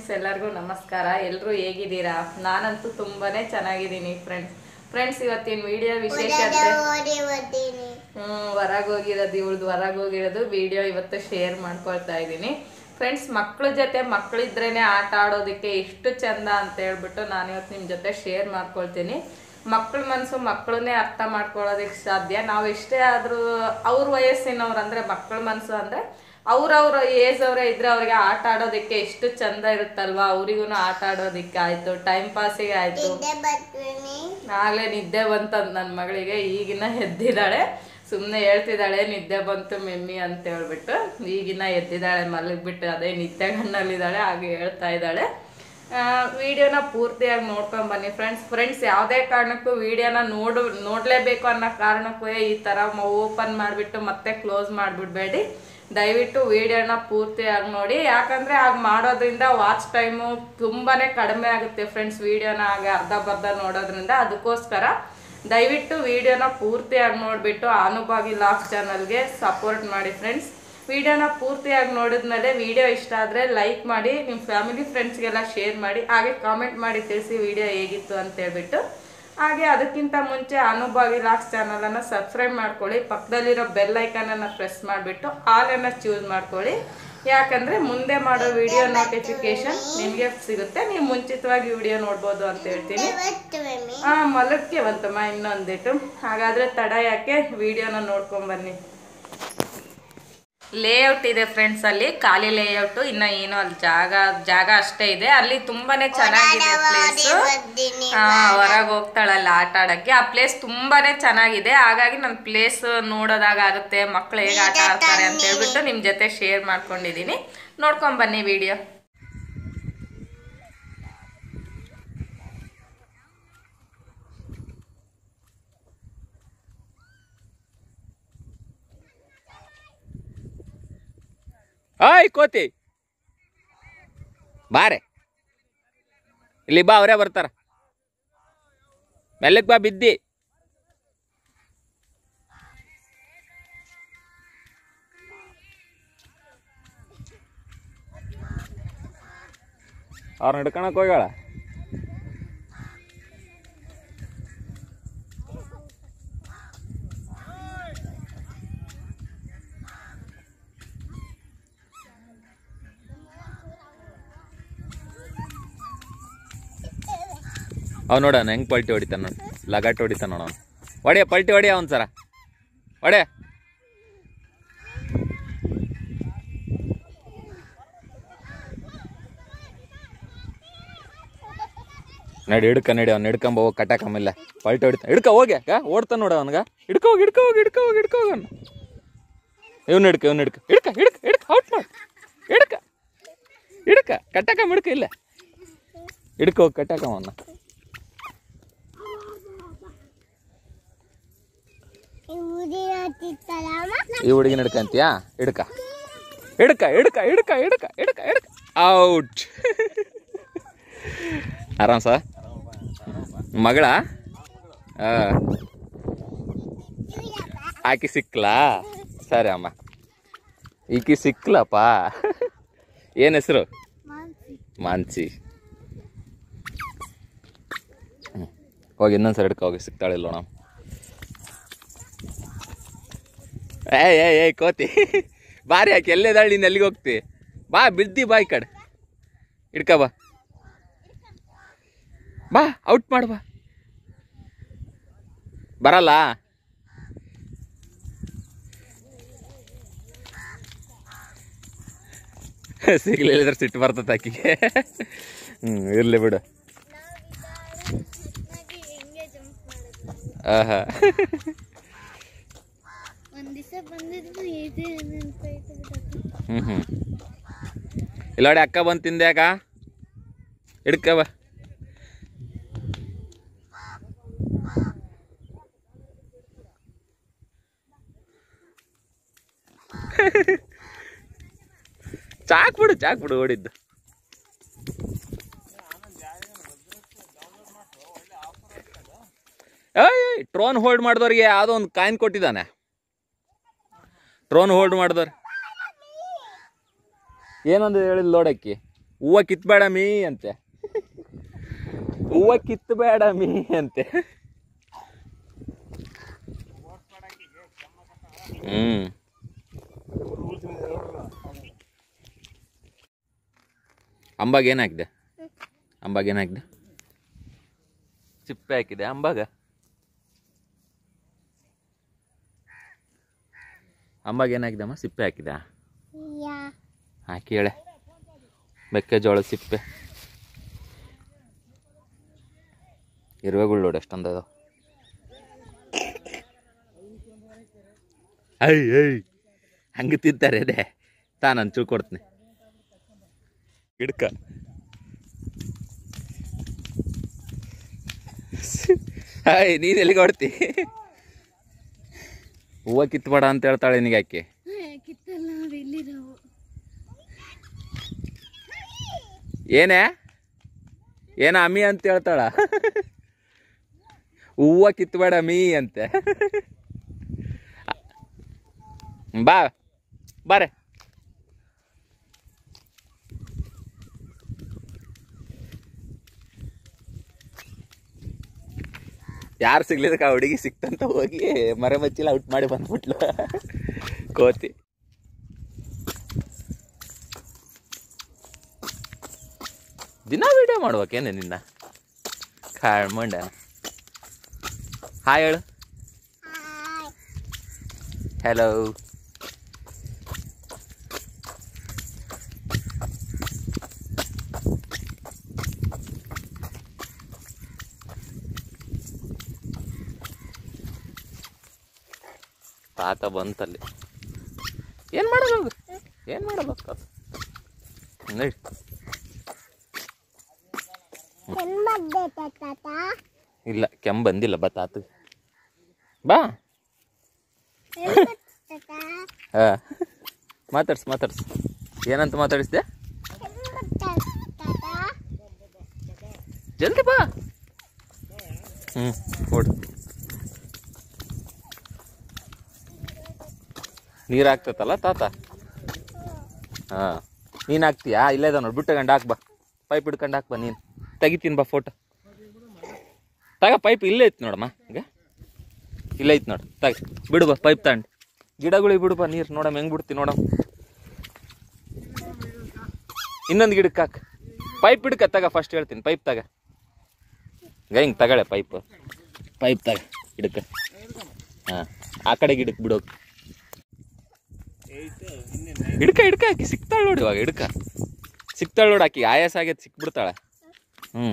ಎಲ್ಲರಿಗೂ ನಮಸ್ಕಾರ ಎಲ್ಲರೂ ಹೇಗಿದ್ದೀರಾ ನಾನಂತೂ ತುಂಬಾನೇ ಚೆನ್ನಾಗಿದ್ದೀನಿ ಫ್ರೆಂಡ್ಸ್ ಫ್ರೆಂಡ್ಸ್ ಇವತ್ತಿನ ವಿಡಿಯೋ ವಿಶೇಷತೆ ಓಡಿ ಓದಿನಿ ಹ್ಮ್ ಹೊರಗೆ ಹೋಗಿರೋದು ಇವಳ್ದು ಹೊರಗೆ ಹೋಗಿರೋದು ವಿಡಿಯೋ ಇವತ್ತು ಶೇರ್ ಮಾಡ್ಕೊಳ್ತಾ ಇದ್ದೀನಿ ಫ್ರೆಂಡ್ಸ್ ಮಕ್ಳ ಜೊತೆ ಮಕ್ಕಳಿದ್ರೇನೆ ಆಟ ಆಡೋದಕ್ಕೆ ಎಷ್ಟು ಚಂದ ಅಂತ ಹೇಳ್ಬಿಟ್ಟು ನಾನು ಇವತ್ತು ನಿಮ್ಮ ಜೊತೆ ಶೇರ್ ಮಾಡ್ಕೊಳ್ತೀನಿ ಮಕ್ಕಳ ಮನಸ್ಸು ಮಕ್ಕಳನ್ನೇ ಅರ್ಥ ಮಾಡ್ಕೊಳ್ಳೋದಕ್ಕೆ ಸಾಧ್ಯ ನಾವು ಎಷ್ಟೇ ಆದರೂ ಅವ್ರ ವಯಸ್ಸಿನವ್ರು ಅಂದರೆ ಮಕ್ಕಳ ಮನಸ್ಸು ಅಂದರೆ ಅವ್ರವ್ರ ಏಜ್ ಅವರೇ ಇದ್ರೆ ಅವ್ರಿಗೆ ಆಟ ಆಡೋದಕ್ಕೆ ಎಷ್ಟು ಚಂದ ಇರುತ್ತಲ್ವಾ ಅವರಿಗೂ ಆಟ ಆಡೋದಕ್ಕೆ ಆಯ್ತು ಟೈಮ್ ಪಾಸಿಗೆ ಆಯ್ತು ನಿದ್ದೆ ಬರ್ತೀನಿ ಆಗಲೇ ನಿದ್ದೆ ಬಂತಂದು ನನ್ನ ಮಗಳಿಗೆ ಈಗಿನ ಎದ್ದಿದ್ದಾಳೆ ಸುಮ್ಮನೆ ಹೇಳ್ತಿದ್ದಾಳೆ ನಿದ್ದೆ ಬಂತು ಮೆಮ್ಮಿ ಅಂತ ಹೇಳ್ಬಿಟ್ಟು ಈಗಿನ ಎದ್ದಿದ್ದಾಳೆ ಮಲಗಿಬಿಟ್ಟು ಅದೇ ನಿದ್ದೆ ಕಣ್ಣಲ್ಲಿದ್ದಾಳೆ ಹಾಗೆ ಹೇಳ್ತಾ ಇದ್ದಾಳೆ ವಿಡಿಯೋನ ಪೂರ್ತಿಯಾಗಿ ನೋಡ್ಕೊಂಡ್ ಬನ್ನಿ ಫ್ರೆಂಡ್ಸ್ ಫ್ರೆಂಡ್ಸ್ ಯಾವುದೇ ಕಾರಣಕ್ಕೂ ವಿಡಿಯೋನ ನೋಡು ನೋಡಲೇಬೇಕು ಅನ್ನೋ ಕಾರಣಕ್ಕೂ ಈ ಥರ ಓಪನ್ ಮಾಡಿಬಿಟ್ಟು ಮತ್ತೆ ಕ್ಲೋಸ್ ಮಾಡಿಬಿಡ್ಬೇಡಿ ದಯವಿಟ್ಟು ವಿಡಿಯೋನ ಪೂರ್ತಿಯಾಗಿ ನೋಡಿ ಯಾಕಂದರೆ ಆಗ ಮಾಡೋದ್ರಿಂದ ವಾಚ್ ಟೈಮು ತುಂಬಾ ಕಡಿಮೆ ಆಗುತ್ತೆ ಫ್ರೆಂಡ್ಸ್ ವಿಡಿಯೋನ ಹಾಗೆ ಅರ್ಧ ಬರ್ಧ ನೋಡೋದ್ರಿಂದ ಅದಕ್ಕೋಸ್ಕರ ದಯವಿಟ್ಟು ವಿಡಿಯೋನ ಪೂರ್ತಿಯಾಗಿ ನೋಡಿಬಿಟ್ಟು ಅನುಭಾವಿ ಲಾಕ್ ಚಾನಲ್ಗೆ ಸಪೋರ್ಟ್ ಮಾಡಿ ಫ್ರೆಂಡ್ಸ್ ವಿಡಿಯೋನ ಪೂರ್ತಿಯಾಗಿ ನೋಡಿದ್ಮೇಲೆ ವಿಡಿಯೋ ಇಷ್ಟ ಆದರೆ ಲೈಕ್ ಮಾಡಿ ನಿಮ್ಮ ಫ್ಯಾಮಿಲಿ ಫ್ರೆಂಡ್ಸ್ಗೆಲ್ಲ ಶೇರ್ ಮಾಡಿ ಹಾಗೆ ಕಾಮೆಂಟ್ ಮಾಡಿ ತಿಳಿಸಿ ವಿಡಿಯೋ ಹೇಗಿತ್ತು ಅಂತ ಹೇಳ್ಬಿಟ್ಟು ಹಾಗೆ ಅದಕ್ಕಿಂತ ಮುಂಚೆ ಅನುಭಾವಿ ಲಾಕ್ಸ್ ಚಾನಲನ್ನು ಸಬ್ಸ್ಕ್ರೈಬ್ ಮಾಡ್ಕೊಳ್ಳಿ ಪಕ್ಕದಲ್ಲಿರೋ ಬೆಲ್ ಐಕನನ್ನು ಪ್ರೆಸ್ ಮಾಡಿಬಿಟ್ಟು ಆಲನ್ನು ಚೂಸ್ ಮಾಡ್ಕೊಳ್ಳಿ ಯಾಕಂದರೆ ಮುಂದೆ ಮಾಡೋ ವಿಡಿಯೋ ನೋಟಿಫಿಕೇಶನ್ ನಿಮಗೆ ಸಿಗುತ್ತೆ ನೀವು ಮುಂಚಿತವಾಗಿ ವಿಡಿಯೋ ನೋಡ್ಬೋದು ಅಂತ ಹೇಳ್ತೀನಿ ಇವತ್ತು ಮಮ್ಮಿ ಆ ಮಲಕ್ಕೆ ಬಂತಮ್ಮ ಇನ್ನೊಂದಿಟ್ಟು ಹಾಗಾದ್ರೆ ತಡ ಯಾಕೆ ವಿಡಿಯೋನ ನೋಡ್ಕೊಂಡ್ ಬನ್ನಿ ಲೇಔಟ್ ಇದೆ ಫ್ರೆಂಡ್ಸ್ ಅಲ್ಲಿ ಖಾಲಿ ಲೇಔಟ್ ಇನ್ನ ಏನು ಅಲ್ಲಿ ಜಾಗ ಜಾಗ ಅಷ್ಟೇ ಇದೆ ಅಲ್ಲಿ ತುಂಬಾನೇ ಚೆನ್ನಾಗಿದೆ ಪ್ಲೇಸ್ ಓದಿನಿ ಹೊರಗೆ ಹೋಗ್ತಾಳಲ್ಲ ಆಟ ಆಡಕ್ಕೆ ಆ ಪ್ಲೇಸ್ ತುಂಬಾನೇ ಚೆನ್ನಾಗಿದೆ ಹಾಗಾಗಿ ನನ್ನ ಪ್ಲೇಸ್ ನೋಡೋದಾಗ ಆಗುತ್ತೆ ಮಕ್ಳು ಹೇಗೆ ಆಟ ಆಡ್ತಾರೆ ಅಂತ ಹೇಳ್ಬಿಟ್ಟು ನಿಮ್ ಜೊತೆ ಶೇರ್ ಮಾಡ್ಕೊಂಡಿದೀನಿ ನೋಡ್ಕೊಂಡ್ ಬನ್ನಿ ವಿಡಿಯೋ ಆಯ್ ಕೋತಿ ಬಾರೆ ಇಲ್ಲಿ ಬಾ ಅವರೇ ಬರ್ತಾರ ಮೆಲ್ಲಕ್ ಬಾ ಬಿದ್ದಿ ಅವ್ರನ್ನ ಹಿಡ್ಕೊಳಕ್ ಹೋಗ್ಯಾಳ ಅವ್ ನೋಡ ಹೆಂಗ್ ಪಲ್ಟಿ ಹೊಡಿತಾನ ನೋಡಿ ಲಗಾಟ್ ಹೊಡಿತಾನ ನೋಡ ಅವ್ನು ಹೊಡಿಯ ಪಲ್ಟಿ ಹೊಡಿಯ ಅವ್ನ್ ಸರ ಹೊಡೆ ನಡಿ ಹಿಡ್ಕ ನಡಿ ಅವ್ನು ಹಿಡ್ಕೊಂಬ ಹೋಗಿ ಕಟ್ಟಾಕ ಆಮೇಲೆ ಪಲ್ಟಿ ಹೊಡಿತಾನ ಹಿಡ್ಕ ಹೋಗಿ ಅಕ್ಕ ಓಡ್ತಾನ ನೋಡ ಅವನ್ಗ ಹಿಡ್ಕ ಹೋಗಿ ಹಿಡ್ಕ ಹೋಗಿ ಹಿಡ್ಕ ಹೋಗಿ ಹಿಡ್ಕ ಹೋಗಿ ಇವ್ನ ಹಿಡ್ಕ ಇವ್ನ ಹಿಡ್ಕ ಹಿಡ್ಕ ಹಿಡ್ಕ ಹಿಡ್ಕ ಔಟ್ ಮಾಡು ಹಿಡ್ಕ ಹಿಡ್ಕ ಕಟ್ಟಾಕ ಹಿಡ್ಕ ಇಲ್ಲ ಹಿಡ್ಕ ಹೋಗಿ ಕಟ್ಟಾಕ ಅವನ್ನ ಊದಿ ಹತ್ತಿತ್ತಲ್ಲ ಈ ಹುಡುಗಿನ ಹಿಡ್ಕಂತೀಯಾ ಹಿಡ್ಕ ಹಿಡ್ಕ ಹಿಡ್ಕ ಹಿಡ್ಕ ಹಿಡ್ಕ ಹಿಡ್ಕ ಹಿಡ್ಕ ಔಟ್ ಆರಾಮ್ ಸರ್ ಮಗಳ ಆ. ಆಕಿ ಸಿಕ್ಲಾ ಸರಿ ಅಮ್ಮ ಈಕಿ ಸಿಕ್ಲಪ್ಪ ಏನ್ ಹೆಸರು ಮಾನ್ಸಿ ಹ್ಮ್. ಹೋಗಿ ಇನ್ನೊಂದ್ಸರಿ ಹಿಡ್ಕ ಹೋಗಿ ಸಿಗ್ತಾಳಿಲ್ಲ ನಾವು ಏಯ್ ಏಯ್ ಏಯ್ ಕೋತಿ ಬಾರಿ ಯಾಕೆ ಎಲ್ಲಿದ್ದಾಳೆ ನೀನು ಎಲ್ಲಿಗೆ ಹೋಗ್ತಿ ಬಾ ಬಿದ್ದಿ ಬಾ ಈ ಕಡೆ ಹಿಡ್ಕ ಬಾ ಬಾ ಔಟ್ ಮಾಡು ಬಾ ಬರಲ್ಲ ಸಿಗ್ಲಿಲ್ಲದ್ರೆ ಸಿಟ್ಟು ಬರ್ತದೆ ಆಕಿಗೆ ಹ್ಞೂ ಇರಲಿ ಬಿಡು ಹೆಂಗೆ ಜಂಪ್ ಮಾಡೋದು ಆಹಾ ಒಂದ್ ದಿವಸ ಬಂದಿದ್ದು ಇದೆ ನೆನ್ಪಾಯ್ತು ಬಿಡಪ್ಪ. ಹ್ಞೂ ಹ್ಞೂ ಇಲ್ಲ ನೋಡಿ ಅಕ್ಕ ಬಂದು ತಿಂದೆ ಅಕ್ಕ ಹಿಡ್ಕ ಬಾ ಚಾಕ್ ಬಿಡು ಚಾಕ್ ಬಿಡು ಓಡಿದ್ದು ಏಯ್ ಟ್ರೋನ್ ಹೋಲ್ಡ್ ಮಾಡಿದವ್ರಿಗೆ ಯಾವುದೋ ಒಂದು ಕಾಯಿನ್ ಕೊಟ್ಟಿದ್ದಾನೆ ಟ್ರೋನ್ ಹೋಲ್ಡ್ ಮಾಡಿದವ್ರು ಏನೊಂದು ಹೇಳಿದ್ ನೋಡಕ್ಕಿ ಹೂವ ಕಿತ್ಬೇಡ ಮೀ ಅಂತೆ ಹೂವ ಕಿತ್ಬೇಡ ಮೀ ಅಂತೆ ಹ್ಮ್ ಅಂಬಾಗ ಏನಾಗಿದೆ ಅಂಬಾಗ ಏನಾಗಿದೆ ಸಿಪ್ಪೆ ಹಾಕಿದೆ ಅಂಬಾಗ ಅಂಬಾಗ ಏನಾಗಿದೆ ಅಮ್ಮ ಸಿಪ್ಪೆ ಹಾಕಿದ ಯಾ ಹಾಕಿ ಹೇಳೆ ಮೆಕ್ಕೆಜೋಳ ಸಿಪ್ಪೆ ಇರುವೆಗಳು ನೋಡಿ ಎಷ್ಟೊಂದು ಅದಾವ ಐ ಐ ಹಂಗೆ ತಿಂತಾರೆ ಅದೇ ತಾನು ಹಂಚು ಕೊಡ್ತೀನಿ ಹಿಡ್ಕ ಹಾಯ್ ನೀನು ಎಲ್ಲಿಗೆ ಹೊಡ್ತಿ ಹೂವು ಕಿತ್ಬೇಡ ಅಂತ ಹೇಳ್ತಾಳೆ ನಿನಗೆ ಯಾಕೆ ಕಿತ್ತಲ್ಲ ನಾವು ಎಲ್ಲಿರೋವು ಏನೇ ಏನ ಅಮ್ಮಿ ಅಂತ ಹೇಳ್ತಾಳ ಹೂವ ಕಿತ್ಬೇಡ ಮೀ ಅಂತೆ ಬಾ ಬಾರೆ ಯಾರು ಸಿಗ್ಲಿದಕ್ಕೆ ಆ ಹುಡುಗಿ ಸಿಕ್ತಂತ ಹೋಗಿ ಮರೆ ಮಚ್ಚಿಲ್ಲ ಔಟ್ ಮಾಡಿ ಬಂದ್ಬಿಟ್ಲು ಕೋತಿ ದಿನ ವಿಡಿಯೋ ಮಾಡ್ಬೇಕೇನೆ ನಿನ್ನ ಕಾಳ್ಮಂಡ ಹಾಯ್ ಹೇಳು ಹಲೋ ತಾತ ಬಂತಲ್ಲಿ ಏನು ಮಾಡೋದು ಹೋಗು ಏನು ಮಾಡೋದು ತಾತ ನಡಿ ಇಲ್ಲ ಕೆಮ್ಮು ಬಂದಿಲ್ಲ ಬಾ ತಾತ ಬಾ ಹಾ ಮಾತಾಡ್ಸ್ ಮಾತಾಡ್ಸ್ ಏನಂತ ಮಾತಾಡಿಸ್ದೆ ಜಲ್ದಿ ಬಾ ಹ್ಞೂ ಕೊಡು ನೀರು ಹಾಕ್ತೈತಲ್ಲ ತಾತ ಹಾಂ ನೀನು ಹಾಕ್ತೀಯಾ ಇಲ್ಲೇ ಇದಾವ ನೋಡಿ ಬಿಟ್ಟು ಗಂಡು ಹಾಕ್ ಬಾ ಪೈಪ್ ಹಿಡ್ಕೊಂಡು ಹಾಕ್ ಬಾ ನೀನು ತೆಗಿತೀನಿ ಬಾ ಫೋಟೋ ತಗ ಪೈಪ್ ಇಲ್ಲೇ ಐತಿ ನೋಡಮ್ಮ ಈಗ ಇಲ್ಲೇ ಐತಿ ನೋಡು ತಗ ಬಿಡು ಬಾ ಪೈಪ್ ತಗೊಂಡು ಗಿಡಗಳಿಗೆ ಬಿಡು ಬಾ ನೀರು ನೋಡಮ್ಮ ಹೆಂಗೆ ಬಿಡ್ತಿ ನೋಡಮ್ಮ ಇನ್ನೊಂದು ಗಿಡಕ್ಕೆ ಹಾಕ್ ಪೈಪ್ ಹಿಡ್ಕ ತಗ ಫಸ್ಟ್ ಹೇಳ್ತೀನಿ ಪೈಪ್ ತಗ ಈಗ ಹಿಂಗೆ ತಗಳೆ ಪೈಪ್ ಪೈಪ್ ತಗ ಹಿಡ್ಕ ಹಾಂ ಆ ಕಡೆ ಗಿಡಕ್ಕೆ ಬಿಡೋದು ಹಿಡ್ಕ ಹಿಡ್ಕ ಆಕಿ ಸಿಗ್ತಾಳೆ ನೋಡಿ ಇವಾಗ ಹಿಡ್ಕ ಸಿಗ್ತಾಳೆ ನೋಡಿ ಆಕಿ ಆಯಾಸ ಆಗೈತೆ ಸಿಕ್ಬಿಡ್ತಾಳೆ ಹ್ಞೂ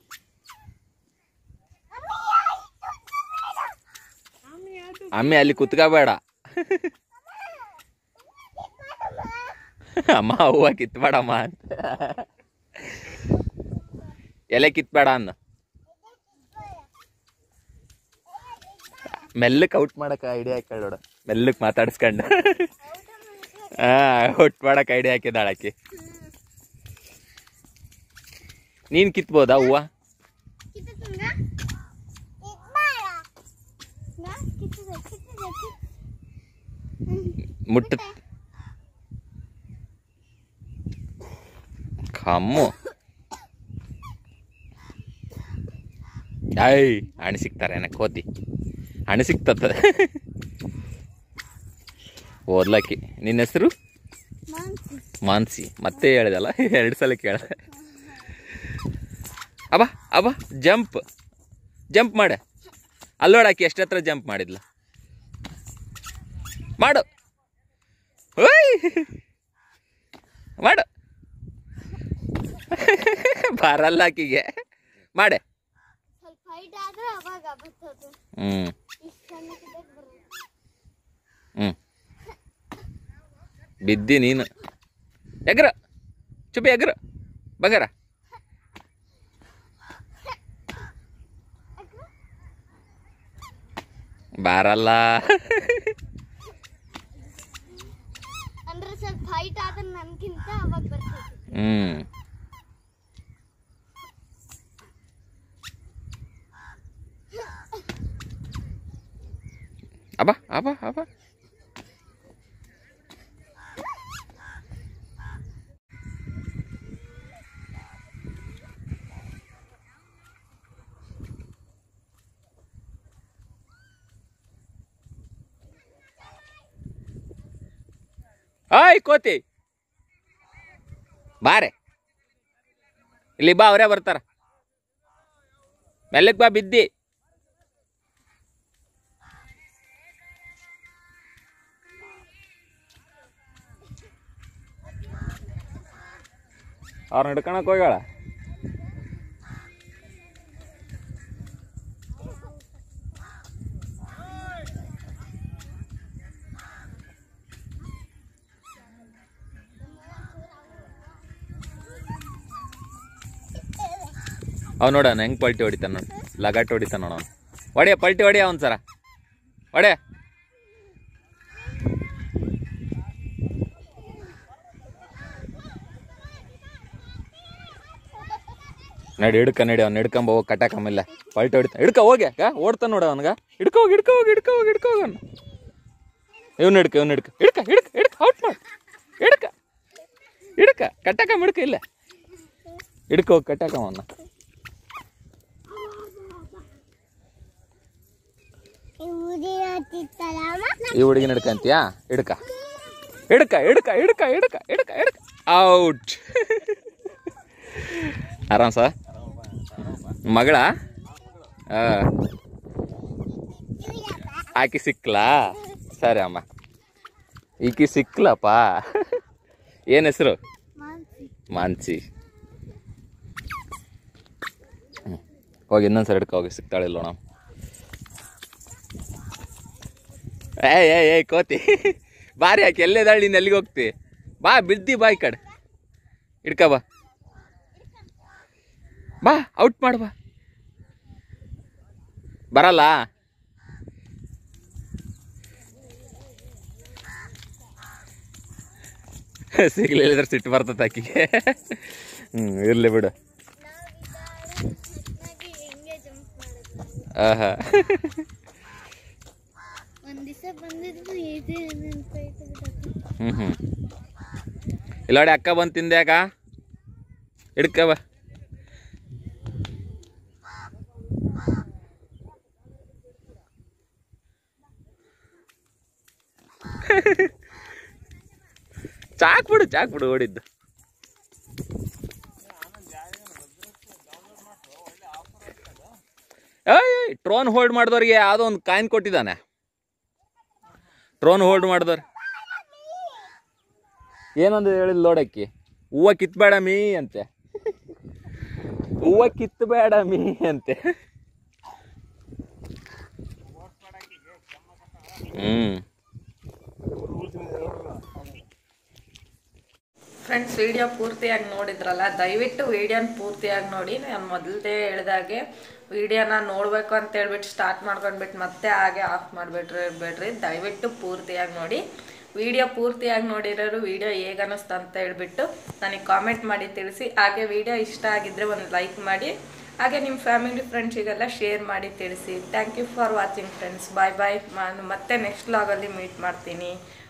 ಅಮ್ಮಿ ಅಲ್ಲಿ ಕುತ್ಕೋಬೇಡ ಅಮ್ಮ ಹೂವ ಕಿತ್ಬೇಡಮ್ಮ ಅಂತ ಎಲೆ ಕಿತ್ಬೇಡ ಅನ್ನ ಮೆಲ್ಲಕ್ಕೆ ಔಟ್ ಮಾಡಕ್ಕೆ ಐಡಿಯಾ ಹಾಕಿ ನೋಡ ಮೆಲ್ಲಕ್ಕೆ ಮಾತಾಡಿಸ್ಕೊಂಡು ಹಾ ಔಟ್ ಮಾಡಕ್ಕೆ ಐಡಿಯಾ ಹಾಕಿದಾಳ ಆಕಿ ನೀನು ಕಿತ್ಬೋದಾ ಹೂವ ಮುಟ್ಟ ಕಮ್ಮು ಐ ಹಣಿ ಸಿಗ್ತಾರೆ ಏನ ಕೋತಿ ಹಣಿ ಸಿಕ್ತದ ಓದ್ಲಕ್ಕಿ ನಿನ್ನ ಹೆಸರು ಮಾನ್ಸಿ ಮತ್ತೆ ಹೇಳಿದಲ್ಲ ಎರಡು ಸಲ ಕೇಳಿದೆ ಅಬ್ಬ ಅಬ್ಬ ಜಂಪ್ ಜಂಪ್ ಮಾಡೆ ಅಲ್ಲೋಡಾಕಿ ಎಷ್ಟು ಹತ್ರ ಜಂಪ್ ಮಾಡಿದ್ಲ ಮಾಡು ಓಯ್ ಮಾಡು ಬರಲ್ಲ ಆಕಿಗೆ ಮಾಡೆ ಸ್ವಲ್ಪ ಹೈಟ್ ಆದ್ರೆ ಅವಾಗ ಬರ್ತದು ಹ್ಞೂ ಇಷ್ಟು ಸಣ್ಣಕ್ಕಿದ್ದಾಗ ಬರೋದು ಹ್ಞೂ ಬಿದ್ದಿ ನೀನು ಎಗ್ರ ಚುಪ್ಪಿ ಎಗ್ರ ಬಂಗಾರ ಬಾರಲ್ಲ ಅಂದ್ರೆ ಸ್ವಲ್ಪ ಹೈಟ್ ಆದ್ರೆ ನನ್ಗಿಂತ ಅವಾಗ ಬರ್ತದೆ ಹ್ಞೂ ಅಬ್ಬ ಅಬ್ಬ ಅಬ್ಬ ಹಾಯ್ ಕೋತಿ ಬಾರೆ ಇಲ್ಲಿ ಬಾ ಅವರೇ ಬರ್ತಾರ ಮೆಲ್ಲಕ್ ಬಾ ಬಿದ್ದಿ ಅವ್ರನ್ನ ಹಿಡ್ಕೊಳಕ್ ಹೋಗ್ಯಾಳ ಅವ್ ನೋಡೋಣ ಹೆಂಗ್ ಪಲ್ಟಿ ಹೊಡಿತಾನ ನೋಡಿ ಲಗಾಟ್ ಹೊಡಿತಾನ ನೋಡ ಅವ್ನು ಹೊಡೆಯ ಪಲ್ಟಿ ಹೊಡೆಯ ಅವ್ನು ಸರ ಹೊಡೆ ನಡಿ ಹಿಡ್ಕ ನಡಿ ಅವ್ನು ಹಿಡ್ಕೊಂಬ ಹೋಗಿ ಕಟ್ಟಾಕ ಆಮೇಲೆ ಪಲ್ಟಿ ಹೊಡಿತಾನ ಹಿಡ್ಕ ಹೋಗಿ ಅಕ್ಕ ಓಡ್ತಾನ ನೋಡ ಅವನ್ಗ ಹಿಡ್ಕ ಹೋಗಿ ಹಿಡ್ಕ ಹೋಗಿ ಹಿಡ್ಕ ಹೋಗಿ ಹಿಡ್ಕ ಹೋಗ ಇವ್ನು ಹಿಡ್ಕ ಇವ್ನು ಹಿಡ್ಕ ಹಿಡ್ಕ ಹಿಡ್ಕ ಹಿಡ್ಕ ಔಟ್ ಮಾಡು ಹಿಡ್ಕ ಹಿಡ್ಕ ಕಟ್ಟಾಕ ಹಿಡ್ಕ ಇಲ್ಲ ಹಿಡ್ಕ ಹೋಗಿ ಕಟ್ಟಾಕ ಅವನ್ನ ಈ ಹುಡುಗಿನ ಹಿಡ್ಕಂತೀಯಾ ಹಿಡ್ಕ ಹಿಡ್ಕ ಹಿಡ್ಕ ಹಿಡ್ಕ ಹಿಡ್ಕ ಹಿಡ್ಕ ಹಿಡ್ಕ ಔಟ್ ಆರಾಮ್ ಸರ್ ಮಗಳ ಆ. ಆಕಿ ಸಿಕ್ಲಾ ಸರಿ ಅಮ್ಮ ಈಕಿ ಸಿಕ್ಲಪ್ಪ ಏನ್ ಹೆಸರು ಮಾನ್ಸಿ ಹ್ಮ್. ಹೋಗಿ ಇನ್ನೊಂದ್ಸರಿ ಹಿಡ್ಕ ಹೋಗಿ ಸಿಗ್ತಾಳಿಲ್ಲ ನಾವು ಏಯ್ ಏಯ್ ಏಯ್ ಕೋತಿ ಬಾರಿ ಯಾಕೆ ಎಲ್ಲೇದಾಳಿ ನೀನು ಎಲ್ಲಿಗೆ ಹೋಗ್ತಿ ಬಾ ಬಿದ್ದಿ ಬಾ ಈ ಕಡೆ ಹಿಡ್ಕ ಬಾ ಬಾ ಔಟ್ ಮಾಡು ಬಾ ಬರಲ್ಲ ಸಿಗ್ಲಿಲ್ಲ ಸಿಟ್ಟು ಬರ್ತದೆ ಆಕಿಗೆ ಹ್ಞೂ ಇರಲಿ ಬಿಡು ಹೆಂಗೆ ಜಂಪ್ ಮಾಡಿದ್ರು ಆಹಾ ಒಂದ್ ದಿವಸ ಬಂದಿದ್ರು ಇದೆ ನೆನ್ಪಾಯ್ತು ಬಿಡಕ್ಕೆ. ಹ್ಞೂ ಹ್ಞೂ ಇಲ್ಲ ನೋಡಿ ಅಕ್ಕ ಬಂದು ತಿಂದ್ಯಾಕ ಹಿಡ್ಕ ಬಾ ಚಾಕ್ ಬಿಡು ಚಾಕ್ ಬಿಡು ಓಡಿದ್ದು ಏಯ್ ಟ್ರೋನ್ ಹೋಲ್ಡ್ ಮಾಡಿದವ್ರಿಗೆ ಯಾವುದೋ ಒಂದು ಕಾಯಿನ್ ಕೊಟ್ಟಿದ್ದಾನೆ ಟ್ರೋನ್ ಹೋಲ್ಡ್ ಮಾಡಿದವ್ರು ಏನಂದು ಹೇಳಿದ್ ನೋಡಕ್ಕಿ ಹೂವ ಕಿತ್ಬೇಡ ಮೀ ಅಂತೆ ಹೂವ ಕಿತ್ತಬೇಡ ಮೀ ಅಂತೆ ಹ್ಮ್ ಫ್ರೆಂಡ್ಸ್ ವಿಡಿಯೋ ಪೂರ್ತಿಯಾಗಿ ನೋಡಿದ್ರಲ್ಲ ದಯವಿಟ್ಟು ವಿಡಿಯೋನ ಪೂರ್ತಿಯಾಗಿ ನೋಡಿ ನಾನು ಮೊದಲೇ ಹೇಳ್ದಾಗೆ ವಿಡಿಯೋನ ನೋಡಬೇಕು ಅಂತ ಹೇಳ್ಬಿಟ್ಟು ಸ್ಟಾರ್ಟ್ ಮಾಡ್ಕೊಂಡ್ಬಿಟ್ಟು ಮತ್ತೆ ಹಾಗೆ ಆಫ್ ಮಾಡಿಬಿಟ್ರೆ ಬೇಡ್ರಿ ದಯವಿಟ್ಟು ಪೂರ್ತಿಯಾಗಿ ನೋಡಿ ವಿಡಿಯೋ ಪೂರ್ತಿಯಾಗಿ ನೋಡಿರೋರು ವಿಡಿಯೋ ಹೇಗೆ ಅನ್ನಿಸ್ತು ಅಂತ ಹೇಳ್ಬಿಟ್ಟು ನನಗೆ ಕಾಮೆಂಟ್ ಮಾಡಿ ತಿಳಿಸಿ ಹಾಗೆ ವಿಡಿಯೋ ಇಷ್ಟ ಆಗಿದ್ರೆ ಒಂದು ಲೈಕ್ ಮಾಡಿ ಹಾಗೆ ನಿಮ್ಮ ಫ್ಯಾಮಿಲಿ ಫ್ರೆಂಡ್ಸಿಗೆಲ್ಲ ಶೇರ್ ಮಾಡಿ ತಿಳಿಸಿ thank you for watching friends bye bye ನಾನು ಮತ್ತೆ ನೆಕ್ಸ್ಟ್ ಲಾಗಲ್ಲಿ ಮೀಟ್ ಮಾಡ್ತೀನಿ